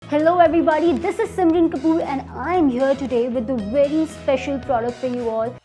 Hello everybody, this is Simran Kapoor and I am here today with a very special product for you all.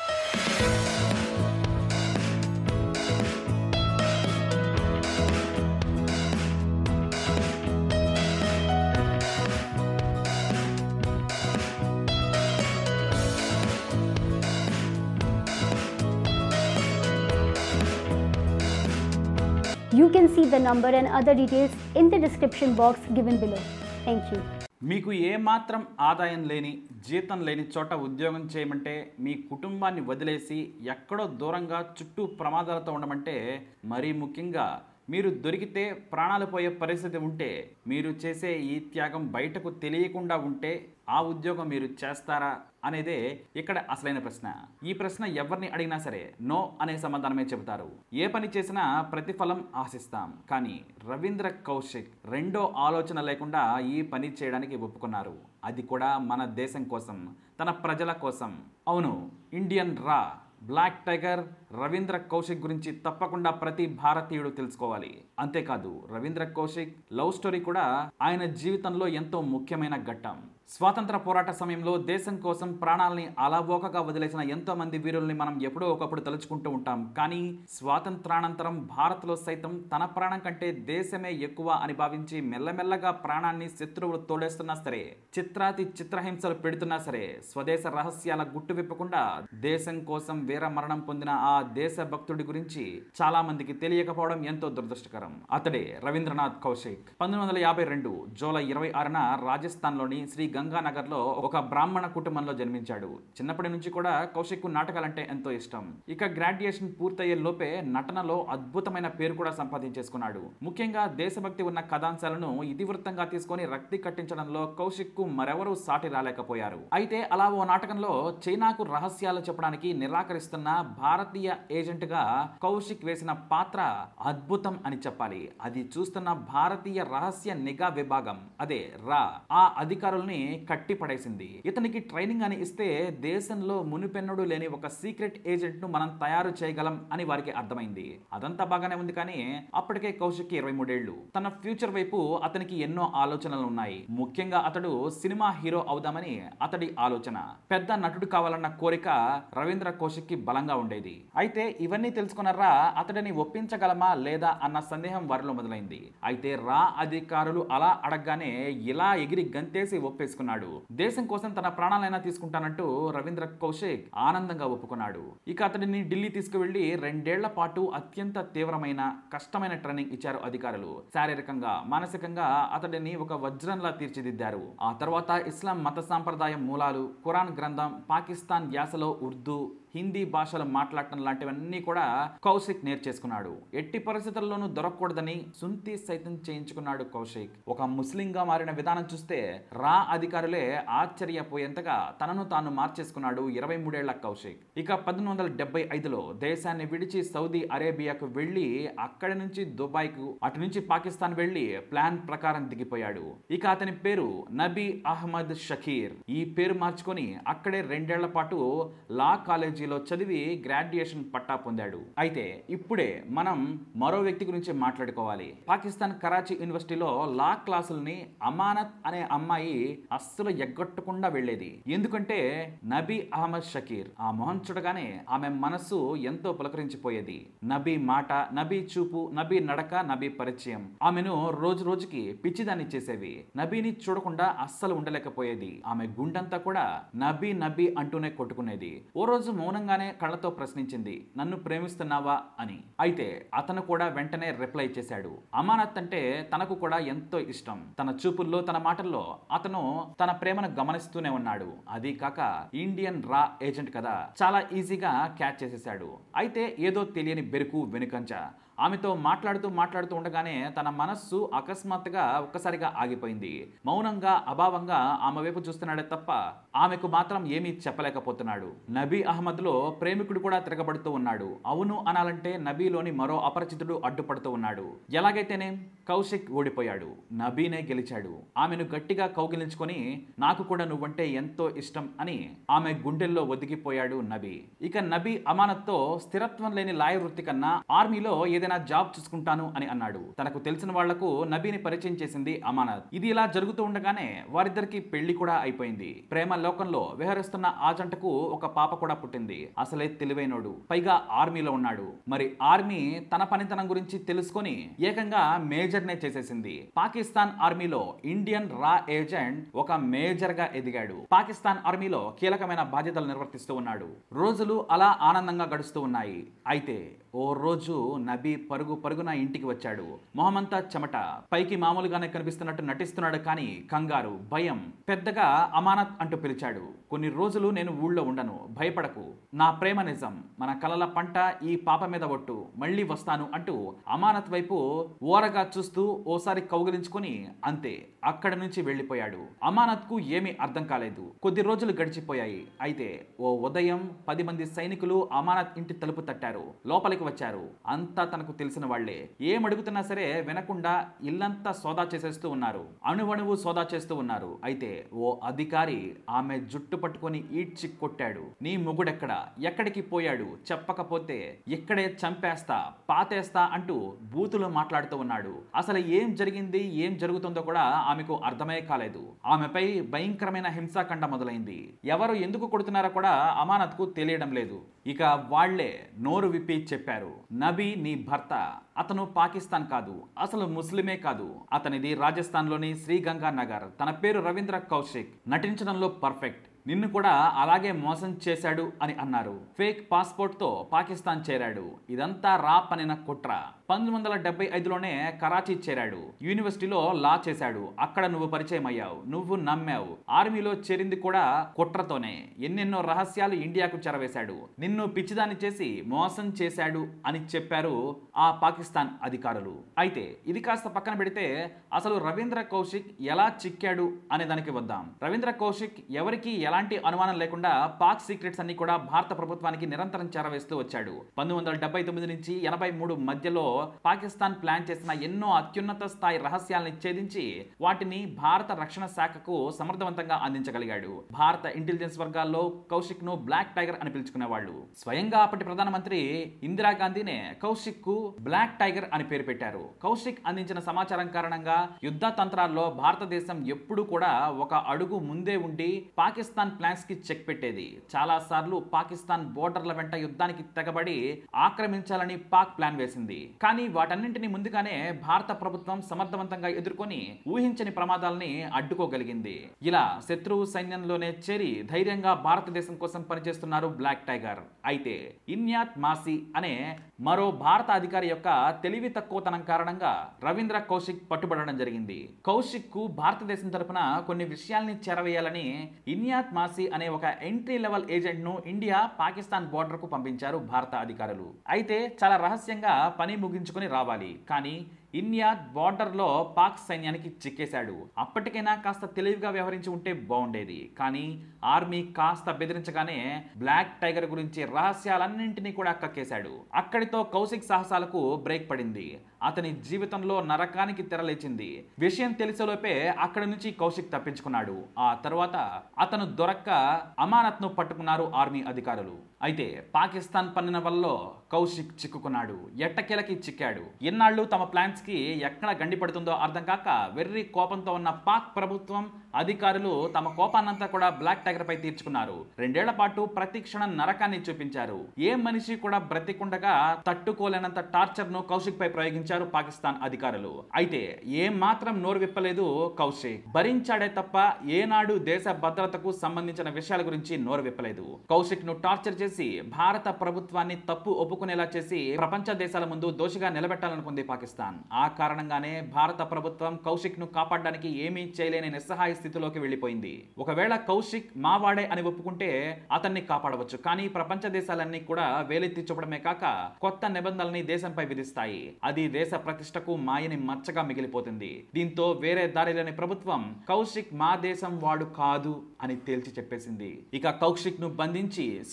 You can see the number and other details in the description box given below. Thank you. మీకు ఏమాత్రం ఆదాయం లేని జీతం లేని చోట ఉద్యోగం చేయమంటే మీ కుటుంబాన్ని వదిలేసి ఎక్కడో దూరంగా చుట్టూ ప్రమాదాలతో ఉండమంటే మరీ ముఖ్యంగా మీరు దొరికితే ప్రాణాలు పోయే పరిస్థితి ఉంటే మీరు చేసే ఈ త్యాగం బయటకు తెలియకుండా ఉంటే ఆ ఉద్యోగం మీరు చేస్తారా అనేదే ఇక్కడ అసలైన ప్రశ్న ఈ ప్రశ్న ఎవరిని అడిగినా సరే నో అనే సమాధానమే చెబుతారు ఏ పని చేసినా ప్రతిఫలం ఆశిస్తాం కానీ రవీంద్ర కౌశిక్ రెండో ఆలోచన లేకుండా ఈ పని చేయడానికి ఒప్పుకున్నారు అది కూడా మన దేశం కోసం తన ప్రజల కోసం అవును ఇండియన్ రా బ్లాక్ టైగర్ రవీంద్ర కౌశిక్ గురించి తప్పకుండా ప్రతి భారతీయుడు తెలుసుకోవాలి అంతేకాదు రవీంద్ర కౌశిక్ లవ్ స్టోరీ కూడా ఆయన జీవితంలో ఎంతో ముఖ్యమైన ఘట్టం స్వాతంత్ర పోరాట సమయంలో దేశం కోసం ప్రాణాలని అలవోకగా వదిలేసిన ఎంతో మంది వీరుల్ని మనం ఎప్పుడో ఒకప్పుడు తలుచుకుంటూ ఉంటాం కానీ స్వాతంత్రానంతరం భారత్లో సైతం తన ప్రాణం కంటే దేశమే ఎక్కువ అని భావించి మెల్లమెల్లగా ప్రాణాన్ని శత్రువులు తోడేస్తున్నా సరే చిత్రాతి చిత్రహింసలు పెడుతున్నా సరే స్వదేశ రహస్యాల గుట్టు విప్పకుండా దేశం కోసం వీర మరణం పొందిన ఆ దేశ భక్తుడి గురించి చాలా మందికి తెలియకపోవడం ఎంతో దురదృష్టకరం అతడే రవీంద్రనాథ్ కౌశిక్ పంతొమ్మిది వందల యాభై రెండు జూలై ఇరవై ఆరున రాజస్థాన్లోని శ్రీ గంగానగర్లో ఒక బ్రాహ్మణ కుటుంబంలో జన్మించాడు చిన్నప్పటి నుంచి కూడా కౌశిక్ నాటకాలంటే ఎంతో ఇష్టం ఇక గ్రాడ్యుయేషన్ పూర్తయ్యే లోపే నటనలో అద్భుతమైన పేరు కూడా సంపాదించేసుకున్నాడు ముఖ్యంగా దేశభక్తి ఉన్న కథాంశాలను ఇతివృత్తంగా తీసుకొని రక్తి కట్టించడంలో కౌశిక్ కు మరెవరూ సాటి రాలేకపోయారు అయితే అలా ఓ నాటకంలో చైనాకు రహస్యాలు చెప్పడానికి నిరాకరిస్తున్న భారతీయ ఏజెంట్ గా కౌశిక్ వేసిన పాత్ర అద్భుతం అని చెప్పాలి అది చూస్తున్న భారతీయ రహస్య నిఘా విభాగం అదే రా ఆ అధికారుల్ని కట్టి పడేసింది ఇతనికి ట్రైనింగ్ అని ఇస్తే దేశంలో మునిపెన్నడు లేని ఒక సీక్రెట్ ఏజెంట్ ను మనం తయారు చేయగలం అని వారికి అర్థమైంది అదంతా బాగానే ఉంది కానీ అప్పటికే కౌశిక్ ఇరవై మూడేళ్లు తన ఫ్యూచర్ వైపు అతనికి ఎన్నో ఆలోచనలు ఉన్నాయి ముఖ్యంగా అతడు సినిమా హీరో అవుదామని అతడి ఆలోచన పెద్ద నటుడు కావాలన్న కోరిక రవీంద్ర కౌశిక్ కి బలంగా ఉండేది అయితే ఇవన్నీ తెలుసుకున్నారా అతడిని ఒప్పించగలమా లేదా అన్న సందేహం వారిలో మొదలైంది అయితే రా అధికారులు అలా అడగగానే ఇలా ఎగిరి గంతేసి ఒప్పేసుకున్నాడు దేశం కోసం తన ప్రాణాలైనా తీసుకుంటానంటూ రవీంద్ర కౌశిక్ ఆనందంగా ఒప్పుకున్నాడు ఇక అతడిని ఢిల్లీ తీసుకువెళ్లి రెండేళ్ల పాటు అత్యంత తీవ్రమైన కష్టమైన ట్రైనింగ్ ఇచ్చారు అధికారులు శారీరకంగా మానసికంగా అతడిని ఒక వజ్రంలా తీర్చిదిద్దారు ఆ తర్వాత ఇస్లాం మత సాంప్రదాయం మూలాలు ఖురాన్ గ్రంథం పాకిస్తాన్ యాసలో ఉర్దూ హిందీ భాషలు మాట్లాడటం లాంటివన్నీ కూడా కౌశిక్ నేర్చేసుకున్నాడు ఎట్టి పరిస్థితుల్లోనూ దొరకకూడదని సుంతి సైతం చేయించుకున్నాడు కౌశిక్ ఒక ముస్లింగా మారిన విధానం చూస్తే రా అధికారులే ఆశ్చర్యపోయేంతగా తనను తాను మార్చేసుకున్నాడు ఇరవై మూడేళ్ల కౌశిక్ ఇక పద్దెనిమిది వందల డెబ్బై ఐదులో దేశాన్ని విడిచి సౌదీ అరేబియాకు వెళ్లి అక్కడి నుంచి దుబాయ్కు అటు నుంచి పాకిస్తాన్ వెళ్లి ప్లాన్ ప్రకారం దిగిపోయాడు ఇక అతని పేరు నబీ అహ్మద్ షకీర్ ఈ పేరు మార్చుకొని అక్కడే రెండేళ్ల పాటు లా కాలేజీలో చదివి గ్రాడ్యుయేషన్ పట్టా పొందాడు అయితే ఇప్పుడే మనం మరో వ్యక్తి గురించి మాట్లాడుకోవాలి పాకిస్తాన్ కరాచీ యూనివర్సిటీలో లా క్లాసుల్ని అమానత్ అనే అమ్మాయి అస్సలు ఎగ్గొట్టకుండా వెళ్ళేది ఎందుకంటే నబీ అహ్మద్ షకీర్ ఆ మొహం చూడగానే ఆమె మనస్సు ఎంతో పులకరించిపోయేది నబీ మాట నబీ చూపు నబీ నడక నబీ పరిచయం ఆమెను రోజు రోజుకి పిచ్చిదాన్ని చేసేవి నబీని చూడకుండా అస్సలు ఉండలేకపోయేది ఆమె గుండంతా కూడా నబీ నబీ అంటూనే కొట్టుకునేది ఓ రోజు మౌనంగానే కళ్ళతో ప్రశ్నించింది నన్ను ప్రేమిస్తున్నావా అని అయితే అతను కూడా వెంటనే రిప్లై చేశాడు అమానత్ అంటే తనకు కూడా ఎంతో ఇష్టం తన చూపుల్లో తన మాటల్లో అతను తన ప్రేమను గమనిస్తూనే ఉన్నాడు అది కాక ఇండియన్ రా ఏజెంట్ కదా చాలా ఈజీగా క్యాచ్ చేసేశాడు అయితే ఏదో తెలియని బెరుకు వెనుకంచ ఆమెతో మాట్లాడుతూ మాట్లాడుతూ ఉండగానే తన మనస్సు అకస్మాత్తుగా ఒక్కసారిగా ఆగిపోయింది మౌనంగా అభావంగా ఆమె వైపు చూస్తున్నాడే తప్ప ఆమెకు మాత్రం ఏమీ చెప్పలేకపోతున్నాడు నబీ అహ్మద్లో ప్రేమికుడు కూడా తిరగబడుతూ ఉన్నాడు అవును అనాలంటే నబీలోని మరో అపరిచితుడు అడ్డుపడుతూ ఉన్నాడు ఎలాగైతేనే కౌశిక్ ఓడిపోయాడు నబీనే గెలిచాడు ఆమెను గట్టిగా కౌగిలించుకొని నాకు కూడా నువ్వంటే ఎంతో ఇష్టం అని ఆమె గుండెల్లో ఒదిగిపోయాడు నబీ ఇక నబీ అమానత్తో స్థిరత్వం లేని లాయ వృత్తి కన్నా ఆర్మీలో ఏదైనా ఏదైనా జాబ్ చూసుకుంటాను అని అన్నాడు తనకు తెలిసిన వాళ్లకు నబీని పరిచయం చేసింది అమానత్ ఇది ఇలా జరుగుతూ ఉండగానే వారిద్దరికి పెళ్లి కూడా అయిపోయింది ప్రేమ లోకంలో విహరిస్తున్న ఆ జంటకు ఒక పాప కూడా పుట్టింది అసలే తెలివైనోడు పైగా ఆర్మీలో ఉన్నాడు మరి ఆర్మీ తన పనితనం గురించి తెలుసుకొని ఏకంగా మేజర్ నే చేసేసింది పాకిస్తాన్ ఆర్మీలో ఇండియన్ రా ఏజెంట్ ఒక మేజర్ గా ఎదిగాడు పాకిస్తాన్ ఆర్మీలో కీలకమైన బాధ్యతలు నిర్వర్తిస్తూ ఉన్నాడు రోజులు అలా ఆనందంగా గడుస్తూ ఉన్నాయి అయితే ఓ రోజు నబీ పరుగు పరుగున ఇంటికి వచ్చాడు మొహమంతా చెమట పైకి మామూలుగానే కనిపిస్తున్నట్టు నటిస్తున్నాడు కానీ కంగారు భయం పెద్దగా అమానత్ అంటూ పిలిచాడు కొన్ని రోజులు నేను ఊళ్ళో ఉండను భయపడకు నా ప్రేమ నిజం మన కలల పంట ఈ పాప మీద ఒట్టు మళ్ళీ వస్తాను అంటూ అమానత్ వైపు ఓరగా చూస్తూ ఓసారి కౌగిలించుకొని అంతే అక్కడి నుంచి వెళ్ళిపోయాడు అమానత్ కు ఏమీ అర్థం కాలేదు కొద్ది రోజులు గడిచిపోయాయి అయితే ఓ ఉదయం పది మంది సైనికులు అమానత్ ఇంటి తలుపు తట్టారు లోపలికి వచ్చారు అంతా తనకు తెలిసిన వాళ్లే ఏం అడుగుతున్నా సరే వినకుండా ఇల్లంతా సోదా చేసేస్తూ ఉన్నారు అణువణువు సోదా చేస్తూ ఉన్నారు అయితే ఓ అధికారి ఆమె జుట్టు పట్టుకొని ఈడ్చి కొట్టాడు నీ మొగుడెక్కడ ఎక్కడికి పోయాడు చెప్పకపోతే ఇక్కడే చంపేస్తా పాతేస్తా అంటూ బూతులు మాట్లాడుతూ ఉన్నాడు అసలు ఏం జరిగింది ఏం జరుగుతుందో కూడా ఆమెకు అర్థమే కాలేదు ఆమెపై భయంకరమైన హింసాకాండ మొదలైంది ఎవరు ఎందుకు కొడుతున్నారో కూడా అమానత్కు తెలియడం లేదు ఇక వాళ్లే నోరు విప్పి చెప్పారు నబీ నీ భర్త అతను పాకిస్తాన్ కాదు అసలు ముస్లిమే కాదు అతనిది రాజస్థాన్లోని శ్రీగంగా నగర్ తన పేరు రవీంద్ర కౌశిక్ నటించడంలో పర్ఫెక్ట్ నిన్ను కూడా అలాగే మోసం చేశాడు అని అన్నారు ఫేక్ పాస్పోర్ట్ తో పాకిస్తాన్ చేరాడు ఇదంతా రా పనిన కుట్ర పంతొమ్మిది వందల డెబ్బై ఐదులోనే కరాచీ చేరాడు యూనివర్సిటీలో లా చేశాడు అక్కడ నువ్వు పరిచయం అయ్యావు నువ్వు నమ్మావు ఆర్మీలో చేరింది కూడా కుట్రతోనే ఎన్నెన్నో రహస్యాలు ఇండియాకు చెరవేశాడు నిన్ను పిచ్చిదాన్ని చేసి మోసం చేశాడు అని చెప్పారు ఆ పాకిస్తాన్ అధికారులు అయితే ఇది కాస్త పక్కన పెడితే అసలు రవీంద్ర కౌశిక్ ఎలా చిక్కాడు అనే దానికి వద్దాం రవీంద్ర కౌశిక్ ఎవరికి ఎలాంటి అనుమానం లేకుండా పాక్ సీక్రెట్స్ అన్ని కూడా భారత ప్రభుత్వానికి నిరంతరం చేరవేస్తూ వచ్చాడు పంతొమ్మిది వందల డెబ్బై తొమ్మిది నుంచి ఎనభై మూడు మధ్యలో పాకిస్తాన్ ప్లాన్ చేసిన ఎన్నో అత్యున్నత స్థాయి రహస్యాలను ఛేదించి వాటిని భారత రక్షణ శాఖకు సమర్థవంతంగా అందించగలిగాడు భారత ఇంటెలిజెన్స్ వర్గాల్లో కౌశిక్ ను బ్లాక్ టైగర్ అని పిలుచుకునేవాళ్ళు స్వయంగా అప్పటి ప్రధానమంత్రి ఇందిరాగాంధీనే కౌశిక్ కు బ్లాక్ టైగర్ అని పేరు పెట్టారు కౌశిక్ అందించిన సమాచారం కారణంగా యుద్ధ తంత్రాల్లో భారతదేశం ఎప్పుడూ కూడా ఒక అడుగు ముందే ఉండి పాకిస్తాన్ ప్లాన్స్ కి చెక్ పెట్టేది చాలా సార్లు పాకిస్తాన్ బోర్డర్ల వెంట యుద్ధానికి తెగబడి ఆక్రమించాలని పాక్ ప్లాన్ వేసింది కానీ వాటన్నింటినీ ముందుగానే భారత ప్రభుత్వం సమర్థవంతంగా ఎదుర్కొని ఊహించని ప్రమాదాలని అడ్డుకోగలిగింది ఇలా శత్రువు సైన్యంలోనే చేరి ధైర్యంగా భారతదేశం కోసం పనిచేస్తున్నారు బ్లాక్ టైగర్ అయితే ఇన్యాత్ మాసి అనే మరో భారత అధికారి యొక్క తెలివి తక్కువతనం కారణంగా రవీంద్ర కౌశిక్ పట్టుబడడం జరిగింది కౌశిక్ కు భారతదేశం తరపున కొన్ని విషయాల్ని చేరవేయాలని ఇన్యాత్ మాసి అనే ఒక ఎంట్రీ లెవెల్ ఏజెంట్ ను ఇండియా పాకిస్తాన్ బోర్డర్ కు పంపించారు భారత అధికారులు అయితే చాలా రహస్యంగా పని ముగించుకొని రావాలి కానీ ఇన్యాద్ బార్డర్ లో పాక్ సైన్యానికి చిక్కేశాడు అప్పటికైనా కాస్త తెలివిగా వ్యవహరించి ఉంటే బాగుండేది కానీ ఆర్మీ కాస్త బెదిరించగానే బ్లాక్ టైగర్ గురించి రహస్యాలన్నింటినీ కూడా కక్కేశాడు అక్కడితో కౌశిక్ సాహసాలకు బ్రేక్ పడింది అతని జీవితంలో నరకానికి తెరలేచింది విషయం తెలిసేలోపే అక్కడి నుంచి కౌశిక్ తప్పించుకున్నాడు ఆ తర్వాత అతను దొరక్క అమానత్ ను పట్టుకున్నారు ఆర్మీ అధికారులు అయితే పాకిస్తాన్ పన్నిన వల్ల కౌశిక్ చిక్కుకున్నాడు ఎట్టకేలకి చిక్కాడు ఎన్నాళ్ళు తమ ప్లాన్స్ కి ఎక్కడ గండి పడుతుందో అర్థం కాక వెర్రి కోపంతో ఉన్న పాక్ ప్రభుత్వం అధికారులు తమ కోపాన్నంతా కూడా బ్లాక్ టైగర్ పై తీర్చుకున్నారు రెండేళ్ల పాటు ప్రతి క్షణం నరకాన్ని చూపించారు ఏ మనిషి కూడా బ్రతికుండగా తట్టుకోలేనంత టార్చర్ ను కౌశిక్ పై ప్రయోగించారు పాకిస్తాన్ అధికారులు అయితే ఏ మాత్రం నోరు విప్పలేదు కౌశిక్ భరించాడే తప్ప ఏనాడు దేశ భద్రతకు సంబంధించిన విషయాల గురించి నోరు విప్పలేదు కౌశిక్ ను టార్చర్ చేసి భారత ప్రభుత్వాన్ని తప్పు ఒప్పుకునేలా చేసి ప్రపంచ దేశాల ముందు దోషిగా నిలబెట్టాలనుకుంది పాకిస్తాన్ ఆ కారణంగానే భారత ప్రభుత్వం కౌశిక్ ను కాపాడడానికి ఏమీ చేయలేని నిస్సహాయ స్థితిలోకి వెళ్ళిపోయింది ఒకవేళ కౌశిక్ మావాడే అని ఒప్పుకుంటే అతన్ని కాపాడవచ్చు కానీ ప్రపంచ దేశాలన్నీ కూడా వేలెత్తి చూపడమే కాక కొత్త నిబంధనల్ని దేశంపై విధిస్తాయి అది దేశ ప్రతిష్టకు మాయని మచ్చగా మిగిలిపోతుంది దీంతో వేరే దారి లేని ప్రభుత్వం కౌశిక్ మా దేశం వాడు కాదు అని తేల్చి చెప్పేసింది ఇక కౌశిక్ ను బంధించి సియాల్కోట్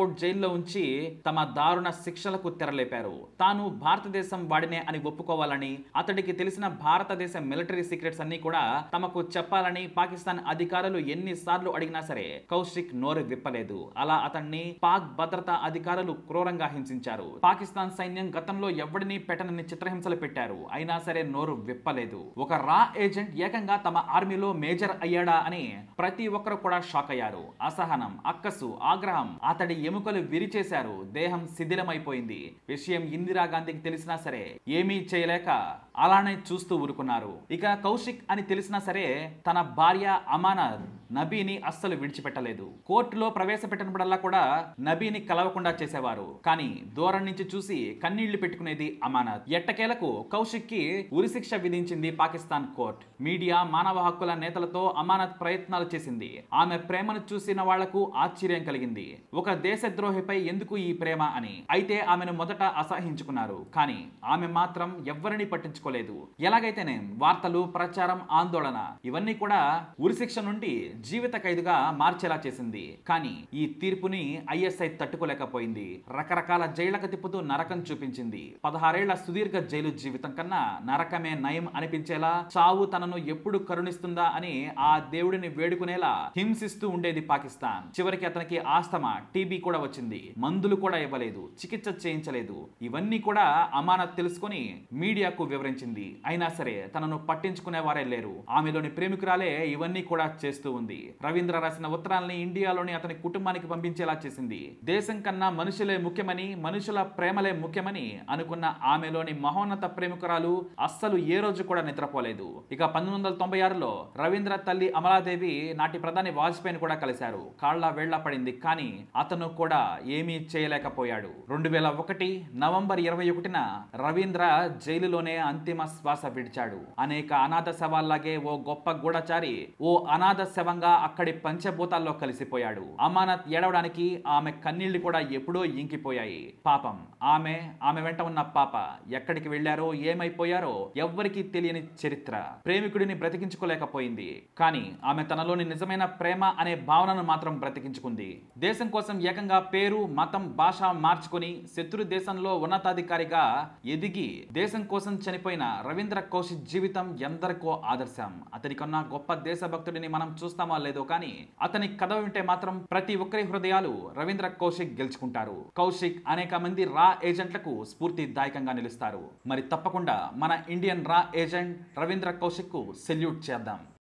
అవుట్ జైల్లో ఉంచి తమ దారుణ శిక్షలకు తెరలేపారు తాను భారతదేశం వాడినే అని ఒప్పుకోవాలని అతడికి తెలిసిన భారతదేశ మిలిటరీ సీక్రెట్స్ అన్ని కూడా తమకు చెప్పాలని పాకిస్తాన్ అధికారులు ఎన్నిసార్లు అడిగినా సరే కౌశిక్ నోరు విప్పలేదు అలా అతన్ని పాక్ భద్రతా అధికారులు క్రూరంగా హింసించారు పాకిస్తాన్ సైన్యం గతంలో ఎవడిని పెట్టనని చిత్రహింసలు పెట్టారు అయినా సరే నోరు విప్పలేదు ఒక రా ఏజెంట్ ఏకంగా తమ ఆర్మీలో మేజర్ అయ్యాడా అని ప్రతి ఒక్కరు కూడా షాక్ అయ్యారు అసహనం అక్కసు ఆగ్రహం అతడి ఎముకలు విరిచేశారు దేహం శిథిలమైపోయింది విషయం ఇందిరాగాంధీకి తెలిసినా సరే ఏమీ చేయలేక అలానే చూస్తూ ఊరుకున్నారు ఇక కౌశిక్ అని తెలిసినా సరే తన భార్య అమానత్ నబీని అస్సలు విడిచిపెట్టలేదు కోర్టులో ప్రవేశపెట్టినప్పుడల్లా కూడా నబీని కలవకుండా చేసేవారు కానీ దూరం నుంచి చూసి కన్నీళ్లు పెట్టుకునేది అమానత్ ఎట్టకేలకు కౌశిక్ కి ఉరిశిక్ష విధించింది పాకిస్తాన్ కోర్ట్ మీడియా మానవ హక్కుల నేతలతో అమానత్ ప్రయత్నాలు చేసింది ఆమె ప్రేమను చూసిన వాళ్లకు ఆశ్చర్యం కలిగింది ఒక దేశద్రోహిపై ఎందుకు ఈ ప్రేమ అని అయితే ఆమెను మొదట అసహించుకున్నారు కానీ ఆమె మాత్రం ఎవ్వరిని పట్టించుకోలేదు ఎలాగైతేనే వార్తలు ప్రచారం ఆందోళన ఇవన్నీ కూడా ఉరిశిక్ష నుండి జీవిత ఖైదుగా మార్చేలా చేసింది కానీ ఈ తీర్పుని ఐఎస్ఐ తట్టుకోలేకపోయింది రకరకాల జైళ్లకు తిప్పుతూ నరకం చూపించింది పదహారేళ్ల సుదీర్ఘ జైలు జీవితం కన్నా నరకమే నయం అనిపించేలా చావు తనను ఎప్పుడు కరుణిస్తుందా అని ఆ దేవుడిని వేడుకునేలా హింసిస్తూ ఉండేది పాకిస్తాన్ చివరికి అతనికి ఆస్తమా టీబీ కూడా వచ్చింది మందులు కూడా ఇవ్వలేదు చికిత్స చేయించలేదు ఇవన్నీ కూడా అమానత్ తెలుసుకొని మీడియాకు వివరించింది అయినా సరే తనను పట్టించుకునే వారే లేరు ఆమెలోని ప్రేమికురాలే ఇవన్నీ కూడా చేస్తూ ఉంది రవీంద్ర రాసిన ఉత్తరాల్ని ఇండియాలోని అతని కుటుంబానికి పంపించేలా చేసింది దేశం కన్నా మనుషులే ముఖ్యమని మనుషుల ప్రేమలే ముఖ్యమని అనుకున్న ఆమెలోని మహోన్నత ప్రేమికురాలు అస్సలు ఏ రోజు కూడా నిద్రపోలేదు ఇక పంతొమ్మిది వందల తొంభై ఆరులో రవీంద్ర తల్లి అమలాదేవి నాటి ప్రధాని వాజ్పేయిని కూడా కలిశారు కాళ్ల వేళ్ల పడింది కానీ అతను కూడా ఏమీ చేయలేకపోయాడు రెండు వేల ఒకటి నవంబర్ ఇరవై ఒకటిన రవీంద్ర జైలులోనే అంతిమ శ్వాస విడిచాడు అనేక అనాథ శవాల్లాగే ఓ గొప్ప గూఢచారి ఓ అనాథ శవంగా అక్కడి పంచభూతాల్లో కలిసిపోయాడు అమానత్ ఏడవడానికి ఆమె కన్నీళ్లు కూడా ఎప్పుడో ఇంకిపోయాయి పాపం ఆమె ఆమె వెంట ఉన్న పాప ఎక్కడికి వెళ్లారో ఏమైపోయారో ఎవ్వరికీ తెలియని చరిత్ర ప్రేమికుడిని బ్రతికించుకోలేకపోయింది కానీ ఆమె తనలోని నిజమైన ప్రేమ అనే భావనను మాత్రం బ్రతికించుకుంది దేశం కోసం ఏకంగా పేరు మతం భాష మార్చుకుని శత్రు దేశంలో ఉన్నతాధికారిగా ఎదిగి దేశం కోసం చనిపోయిన రవీంద్ర కౌశిక్ జీవితం ఎందరికో ఆదర్శం అతనికన్నా గొప్ప దేశభక్తుడిని మనం చూస్తామో లేదో కానీ అతని కథ వింటే మాత్రం ప్రతి ఒక్కరి హృదయాలు రవీంద్ర కౌశిక్ గెలుచుకుంటారు కౌశిక్ అనేక మంది రా ఏజెంట్లకు స్ఫూర్తిదాయకంగా నిలుస్తారు మరి తప్పకుండా మన ఇండియన్ రా ఏజెంట్ రవీంద్ర కౌశిక్ కు సెల్యూట్ చేద్దాం